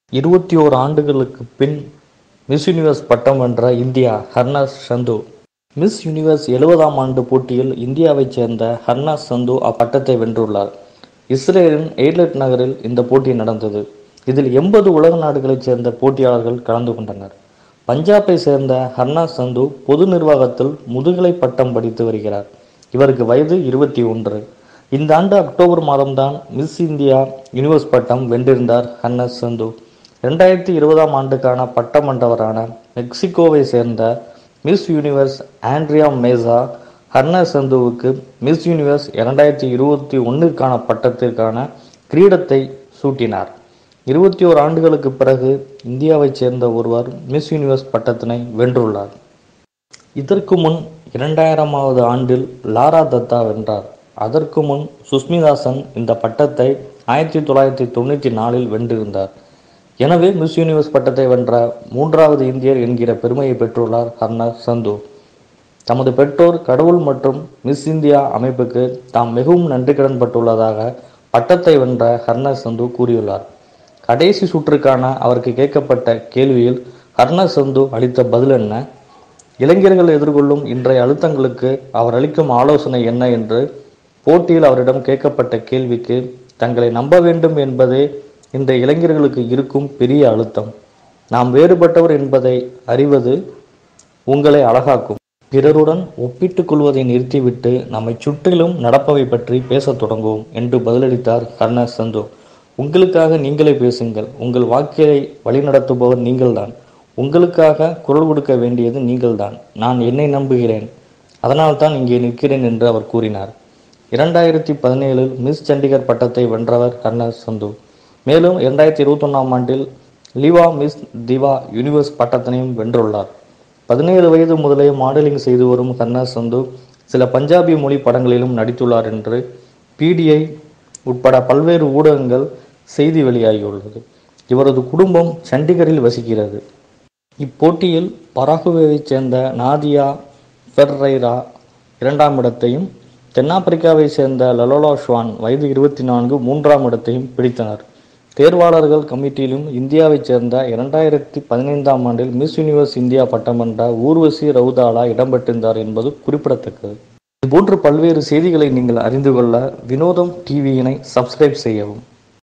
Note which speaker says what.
Speaker 1: இருபத்தி ஓர் ஆண்டுகளுக்கு பின் miss universe பட்டம் வென்ற இந்தியா ஹர்னாஸ் சந்து மிஸ் யூனிவர்ஸ் எழுபதாம் ஆண்டு போட்டியில் இந்தியாவைச் சேர்ந்த ஹர்னாஸ் சந்து அப்பட்டத்தை வென்றுள்ளார் இஸ்ரேலின் எய்ட்லட் நகரில் இந்த போட்டி நடந்தது இதில் எண்பது உலக நாடுகளைச் சேர்ந்த போட்டியாளர்கள் கலந்து கொண்டனர் பஞ்சாபை சேர்ந்த ஹர்னாஸ் சந்து பொது நிர்வாகத்தில் முதுகலை பட்டம் படித்து வருகிறார் இவருக்கு வயது இருபத்தி ஒன்று இந்த ஆண்டு அக்டோபர் மாதம்தான் மிஸ் இந்தியா யூனிவர்ஸ் பட்டம் வென்றிருந்தார் ஹர்னஸ் சந்து ரெண்டாயிரத்தி இருபதாம் ஆண்டுக்கான பட்டம் வென்றவரான மெக்சிகோவை சேர்ந்த Miss Universe Andrea Meza Harnaaz சந்துவுக்கு மிஸ் யூனிவர்ஸ் இரண்டாயிரத்தி இருபத்தி ஒன்றிற்கான பட்டத்திற்கான கிரீடத்தை சூட்டினார் இருபத்தி ஓர் ஆண்டுகளுக்கு பிறகு இந்தியாவைச் சேர்ந்த ஒருவர் மிஸ் யூனிவர்ஸ் பட்டத்தினை வென்றுள்ளார் இதற்கு முன் இரண்டாயிரமாவது ஆண்டில் லாரா தத்தா வென்றார் அதற்கு முன் சுஸ்மிதா சென் இந்த பட்டத்தை ஆயிரத்தி தொள்ளாயிரத்தி தொண்ணூற்றி நாலில் வென்றிருந்தார் எனவே மிஸ் யூனிவர்ஸ் பட்டத்தை வென்ற மூன்றாவது இந்தியர் என்கிற பெருமையை பெற்றுள்ளார் ஹர்னர் சந்து தமது பெற்றோர் கடவுள் மற்றும் மிஸ் இந்தியா அமைப்புக்கு தாம் மிகவும் நன்றி கடன் பட்டுள்ளதாக பட்டத்தை வென்ற ஹர்னர் சந்து கூறியுள்ளார் கடைசி சுற்றுக்கான அவருக்கு கேட்கப்பட்ட கேள்வியில் ஹர்னர் சந்து அளித்த பதில் என்ன இளைஞர்கள் எதிர்கொள்ளும் இன்றைய அழுத்தங்களுக்கு அவர் அளிக்கும் ஆலோசனை என்ன என்று போட்டியில் அவரிடம் கேட்கப்பட்ட கேள்விக்கு தங்களை நம்ப வேண்டும் என்பதே இந்த இளைஞர்களுக்கு இருக்கும் பெரிய அழுத்தம் நாம் வேறுபட்டவர் என்பதை அறிவது உங்களை அழகாக்கும் பிறருடன் ஒப்பிட்டுக் கொள்வதை நிறுத்திவிட்டு நம்மை சுற்றிலும் நடப்பவை பற்றி பேசத் தொடங்குவோம் என்று பதிலளித்தார் கர்ணர் சந்து உங்களுக்காக நீங்களே பேசுங்கள் உங்கள் வாழ்க்கையை வழிநடத்துபவர் நீங்கள்தான் உங்களுக்காக குரல் கொடுக்க வேண்டியது நீங்கள்தான் நான் என்னை நம்புகிறேன் அதனால்தான் இங்கே நிற்கிறேன் என்று அவர் கூறினார் இரண்டாயிரத்தி பதினேழில் மிஸ் சண்டிகர் பட்டத்தை வென்றவர் கர்ணர் சந்து மேலும் இரண்டாயிரத்தி இருபத்தொன்னாம் ஆண்டில் லிவா மிஸ் திவா யூனிவர்ஸ் பட்டத்தினையும் வென்றுள்ளார் பதினேழு வயது முதலே மாடலிங் செய்து வரும் கர்ணர் சந்து சில பஞ்சாபி மொழி படங்களிலும் நடித்துள்ளார் என்று பிடிஐ உட்பட பல்வேறு ஊடகங்கள் செய்தி வெளியாகியுள்ளது இவரது குடும்பம் சண்டிகரில் வசிக்கிறது இப்போட்டியில் பராகுவேவைச் சேர்ந்த நாதியா ஃபெர்ரைரா இரண்டாம் இடத்தையும் தென்னாப்பிரிக்காவைச் சேர்ந்த லலோலா ஷ்வான் வயது இருபத்தி நான்கு மூன்றாம் இடத்தையும் பிடித்தனர் தேர்வாளர்கள் கமிட்டியிலும் இந்தியாவைச் சேர்ந்த இரண்டாயிரத்தி பதினைந்தாம் ஆண்டில் மிஸ் யூனிவர்ஸ் இந்தியா பட்டம் வென்ற ஊர்வசி ரவுதாலா இடம்பெற்றிருந்தார் என்பது குறிப்பிடத்தக்கது இதுபோன்று பல்வேறு செய்திகளை நீங்கள் அறிந்து கொள்ள வினோதம் டிவியினை சப்ஸ்கிரைப் செய்யவும்